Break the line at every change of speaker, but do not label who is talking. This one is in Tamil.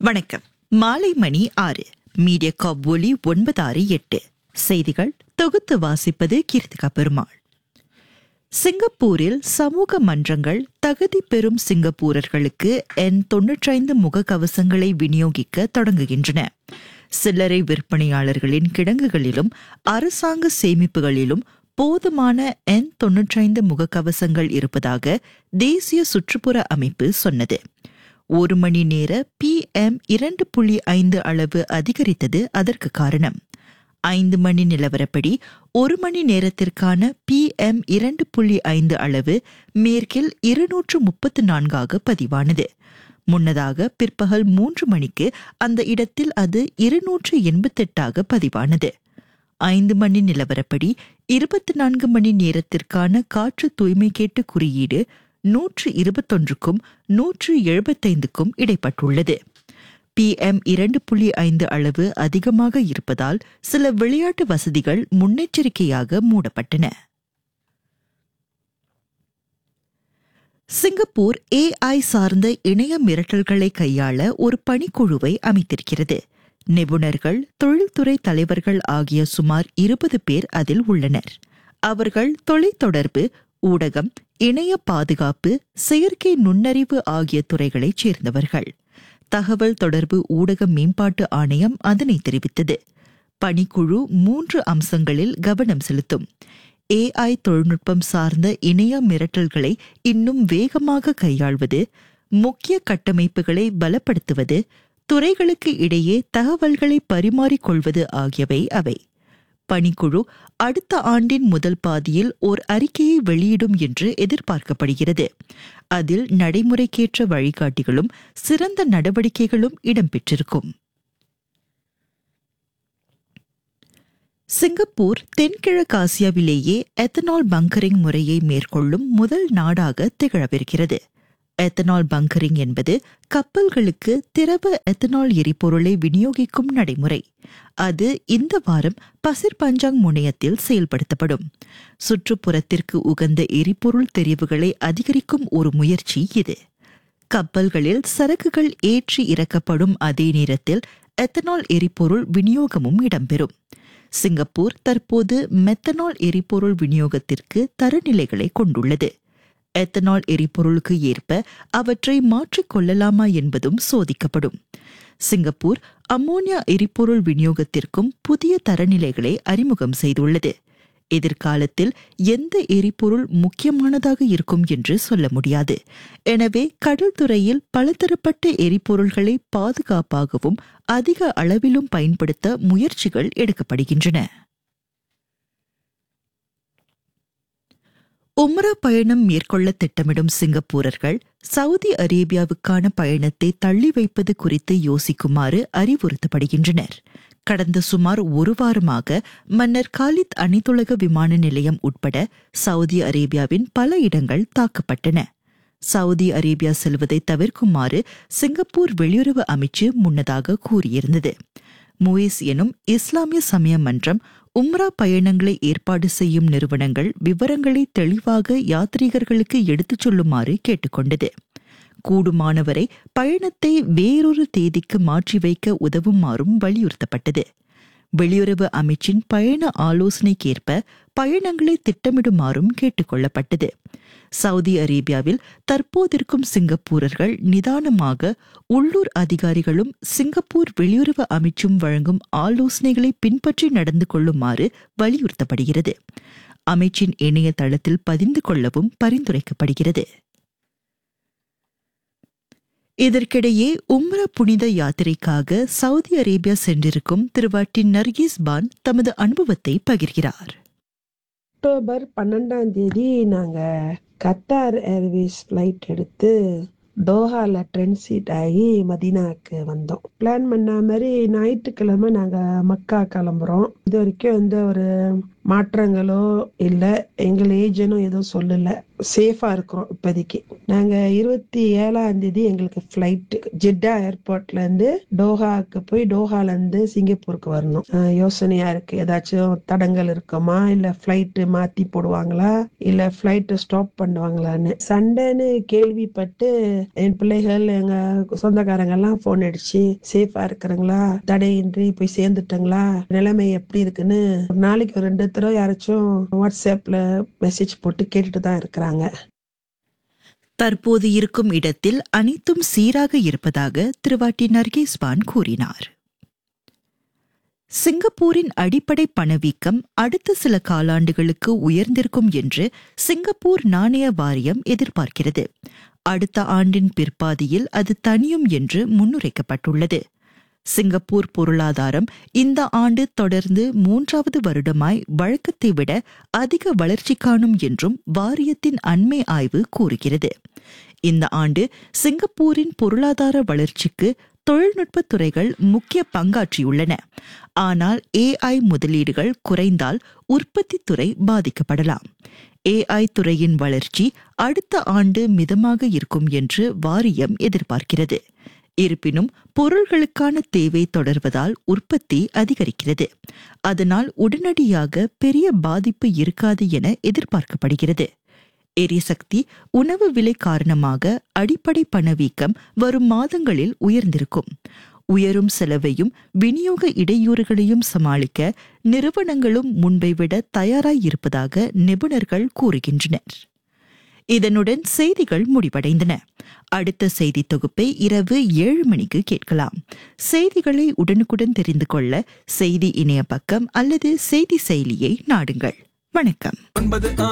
வணக்கம் மாலை மணி ஆறு மீடியா காப் ஒலி ஒன்பது ஆறு எட்டு செய்திகள் தொகுத்து வாசிப்பது கீர்த்திகா பெருமாள் சிங்கப்பூரில் சமூக மன்றங்கள் தகுதி பெறும் சிங்கப்பூரர்களுக்கு என் தொன்னூற்றைந்து முகக்கவசங்களை விநியோகிக்க தொடங்குகின்றன சில்லறை விற்பனையாளர்களின் கிடங்குகளிலும் அரசாங்க சேமிப்புகளிலும் போதுமான என் தொன்னூற்றைந்து முகக்கவசங்கள் இருப்பதாக தேசிய சுற்றுப்புற அமைப்பு சொன்னது ஒரு மணி நேர பிஎம் இரண்டு புள்ளி ஐந்து அளவு அதிகரித்தது அதற்கு காரணம் ஐந்து மணி நிலவரப்படி ஒரு மணி நேரத்திற்கான பிஎம் இரண்டு புள்ளி ஐந்து அளவு மேற்கில் இருநூற்று முப்பத்து நான்காக பதிவானது முன்னதாக பிற்பகல் மூன்று மணிக்கு அந்த இடத்தில் அது இருநூற்று எண்பத்தெட்டாக பதிவானது ஐந்து மணி நிலவரப்படி இருபத்தி நான்கு மணி நேரத்திற்கான காற்று தூய்மை கேட்டு குறியீடு நூற்று இருபத்தொன்றுக்கும் நூற்று எழுபத்தைந்துக்கும் இடைப்பட்டுள்ளது பிஎம் இரண்டு புள்ளி ஐந்து அளவு அதிகமாக இருப்பதால் சில விளையாட்டு வசதிகள் முன்னெச்சரிக்கையாக மூடப்பட்டன சிங்கப்பூர் ஏஐ சார்ந்த இணைய மிரட்டல்களை கையாள ஒரு பணிக்குழுவை அமைத்திருக்கிறது நிபுணர்கள் தொழில்துறை தலைவர்கள் ஆகிய சுமார் இருபது பேர் அதில் உள்ளனர் அவர்கள் தொலைத்தொடர்பு ஊடகம் இணைய பாதுகாப்பு செயற்கை நுண்ணறிவு ஆகிய துறைகளைச் சேர்ந்தவர்கள் தகவல் தொடர்பு ஊடக மேம்பாட்டு ஆணையம் அதனை தெரிவித்தது பணிக்குழு மூன்று அம்சங்களில் கவனம் செலுத்தும் ஏஐ தொழில்நுட்பம் சார்ந்த இணைய மிரட்டல்களை இன்னும் வேகமாக கையாள்வது முக்கிய கட்டமைப்புகளை பலப்படுத்துவது துறைகளுக்கு இடையே தகவல்களை பரிமாறிக்கொள்வது ஆகியவை அவை பணிக்குழு அடுத்த ஆண்டின் முதல் பாதியில் ஓர் அறிக்கையை வெளியிடும் என்று எதிர்பார்க்கப்படுகிறது அதில் நடைமுறைக்கேற்ற வழிகாட்டிகளும் சிறந்த நடவடிக்கைகளும் இடம்பெற்றிருக்கும் சிங்கப்பூர் தென்கிழக்காசியாவிலேயே எத்தனால் பங்கரிங் முறையை மேற்கொள்ளும் முதல் நாடாக திகழவிருக்கிறது எத்தனால் பங்கரிங் என்பது கப்பல்களுக்கு திரவ எத்தனால் எரிபொருளை விநியோகிக்கும் நடைமுறை அது இந்த வாரம் பசிர் பஞ்சாங் முனையத்தில் செயல்படுத்தப்படும் சுற்றுப்புறத்திற்கு உகந்த எரிபொருள் தெரிவுகளை அதிகரிக்கும் ஒரு முயற்சி இது கப்பல்களில் சரக்குகள் ஏற்றி இறக்கப்படும் அதே நேரத்தில் எத்தனால் எரிபொருள் விநியோகமும் இடம்பெறும் சிங்கப்பூர் தற்போது மெத்தனால் எரிபொருள் விநியோகத்திற்கு தரநிலைகளை கொண்டுள்ளது எத்தனால் எரிபொருளுக்கு ஏற்ப அவற்றை மாற்றிக்கொள்ளலாமா என்பதும் சோதிக்கப்படும் சிங்கப்பூர் அம்மோனியா எரிபொருள் விநியோகத்திற்கும் புதிய தரநிலைகளை அறிமுகம் செய்துள்ளது எதிர்காலத்தில் எந்த எரிபொருள் முக்கியமானதாக இருக்கும் என்று சொல்ல முடியாது எனவே கடல் துறையில் பலதரப்பட்ட எரிபொருள்களை பாதுகாப்பாகவும் அதிக அளவிலும் பயன்படுத்த முயற்சிகள் எடுக்கப்படுகின்றன உம்ரா பயணம் மேற்கொள்ள திட்டமிடும் சிங்கப்பூரர்கள் சவுதி அரேபியாவுக்கான பயணத்தை தள்ளி வைப்பது குறித்து யோசிக்குமாறு அறிவுறுத்தப்படுகின்றனர் கடந்த சுமார் ஒரு வாரமாக மன்னர் காலித் அனைத்துலக விமான நிலையம் உட்பட சவுதி அரேபியாவின் பல இடங்கள் தாக்கப்பட்டன சவுதி அரேபியா செல்வதை தவிர்க்குமாறு சிங்கப்பூர் வெளியுறவு அமைச்சு முன்னதாக கூறியிருந்தது முயிஸ் எனும் இஸ்லாமிய சமய மன்றம் உம்ரா பயணங்களை ஏற்பாடு செய்யும் நிறுவனங்கள் விவரங்களை தெளிவாக யாத்ரீகர்களுக்கு எடுத்துச் சொல்லுமாறு கேட்டுக்கொண்டது கூடுமானவரை பயணத்தை வேறொரு தேதிக்கு மாற்றி வைக்க உதவுமாறும் வலியுறுத்தப்பட்டது வெளியுறவு அமைச்சின் பயண ஆலோசனைக்கேற்ப பயணங்களை திட்டமிடுமாறும் கேட்டுக்கொள்ளப்பட்டது சவுதி அரேபியாவில் தற்போதிருக்கும் சிங்கப்பூரர்கள் நிதானமாக உள்ளூர் அதிகாரிகளும் சிங்கப்பூர் வெளியுறவு அமைச்சும் வழங்கும் ஆலோசனைகளை பின்பற்றி நடந்து கொள்ளுமாறு வலியுறுத்தப்படுகிறது அமைச்சின் இணையதளத்தில் பதிந்து கொள்ளவும் பரிந்துரைக்கப்படுகிறது இதற்கிடையே உம்ரா புனித யாத்திரைக்காக சவுதி அரேபியா சென்றிருக்கும் திருவாட்டி நர்கீஸ் பான் தமது அனுபவத்தை பகிர்கிறார்
அக்டோபர் பன்னெண்டாம் தேதி நாங்க கத்தார் ஏர்வேஸ் ஃப்ளைட் எடுத்து தோஹால ட்ரென்சிட் ஆகி மதீனாக்கு வந்தோம் பிளான் பண்ண மாதிரி ஞாயிற்றுக்கிழமை நாங்க மக்கா கிளம்புறோம் இது வரைக்கும் எந்த ஒரு மாற்றங்களோ இல்ல எங்கள் ஏஜென்டும் எதுவும் சொல்லல சேஃபா இருக்கிறோம் இப்போதைக்கு நாங்க இருபத்தி ஏழாம் தேதி எங்களுக்கு ஃபிளைட் ஜெட்டா ஏர்போர்ட்ல இருந்து டோஹாக்கு போய் டோஹால இருந்து சிங்கப்பூருக்கு வரணும் அஹ் யோசனையா இருக்கு ஏதாச்சும் தடங்கள் இருக்குமா இல்ல ஃபிளைட் மாத்தி போடுவாங்களா இல்ல ஃபிளைட் ஸ்டாப் பண்ணுவாங்களான்னு சண்டைன்னு கேள்விப்பட்டு என் பிள்ளைகள் எங்க சொந்தக்காரங்க எல்லாம் போன் அடிச்சு சேஃபா இருக்கிறாங்களா தடையின்றி போய் சேர்ந்துட்டாங்களா நிலைமை எப்படி இருக்குன்னு ஒரு நாளைக்கு ஒரு ரெண்டு தடவை யாராச்சும் வாட்ஸ்அப்ல மெசேஜ் போட்டு கேட்டுட்டு தான் இருக்கிறாங்க
தற்போது இருக்கும் இடத்தில் அனைத்தும் சீராக இருப்பதாக திருவாட்டி நர்கேஸ்வான் கூறினார் சிங்கப்பூரின் அடிப்படை பணவீக்கம் அடுத்த சில காலாண்டுகளுக்கு உயர்ந்திருக்கும் என்று சிங்கப்பூர் நாணய வாரியம் எதிர்பார்க்கிறது அடுத்த ஆண்டின் பிற்பாதியில் அது தனியும் என்று முன்னுரைக்கப்பட்டுள்ளது சிங்கப்பூர் பொருளாதாரம் இந்த ஆண்டு தொடர்ந்து மூன்றாவது வருடமாய் வழக்கத்தை விட அதிக வளர்ச்சி காணும் என்றும் வாரியத்தின் அண்மை ஆய்வு கூறுகிறது இந்த ஆண்டு சிங்கப்பூரின் பொருளாதார வளர்ச்சிக்கு தொழில்நுட்ப துறைகள் முக்கிய பங்காற்றியுள்ளன ஆனால் ஏஐ முதலீடுகள் குறைந்தால் உற்பத்தி துறை பாதிக்கப்படலாம் ஏஐ துறையின் வளர்ச்சி அடுத்த ஆண்டு மிதமாக இருக்கும் என்று வாரியம் எதிர்பார்க்கிறது இருப்பினும் பொருள்களுக்கான தேவை தொடர்வதால் உற்பத்தி அதிகரிக்கிறது அதனால் உடனடியாக பெரிய பாதிப்பு இருக்காது என எதிர்பார்க்கப்படுகிறது எரிசக்தி உணவு விலை காரணமாக அடிப்படை பணவீக்கம் வரும் மாதங்களில் உயர்ந்திருக்கும் உயரும் செலவையும் விநியோக இடையூறுகளையும் சமாளிக்க நிறுவனங்களும் முன்பை விட தயாராய் இருப்பதாக நிபுணர்கள் கூறுகின்றனர் இதனுடன் செய்திகள் முடிவடைந்தன அடுத்த செய்தி தொகுப்பை இரவு ஏழு மணிக்கு கேட்கலாம் செய்திகளை உடனுக்குடன் தெரிந்து கொள்ள செய்தி இணைய பக்கம் அல்லது செய்தி செயலியை நாடுங்கள் வணக்கம்
ஒன்பது